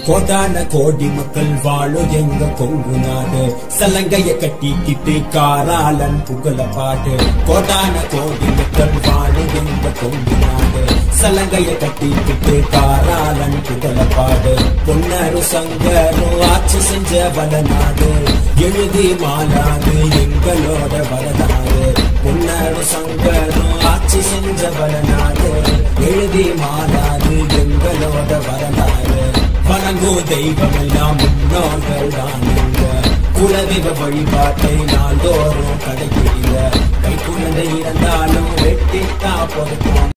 கோடான கோடி மக்கள் வாழும் எங்க கொங்கு நாடு சலங்கைய கட்டிக்கிட்டு காராளன் புகழ பாடு கோடான கோடி மக்கள் வாழும் எங்க கொங்கு நாடு சலங்கைய கட்டிக்கிட்டு காராளன் புகழ பாடு பொன்னரு சங்கரும் ஆட்சி செஞ்ச வடநாடு எழுதி மாநாடு எங்களோட வரலாறு பொன்னரு சங்கரும் ஆட்சி செஞ்ச வடநாடு எழுதி மாநாடு எங்களோட வரலாறு வணங்கும் தெய்வம் எல்லாம் முன்னோர்கள் தானுங்க குலதெய்வ வழிபாட்டை நாள்தோறும் கடைபிடிங்க கை குழந்தை இருந்தாலும் வெட்டித்தா பொறுப்போம்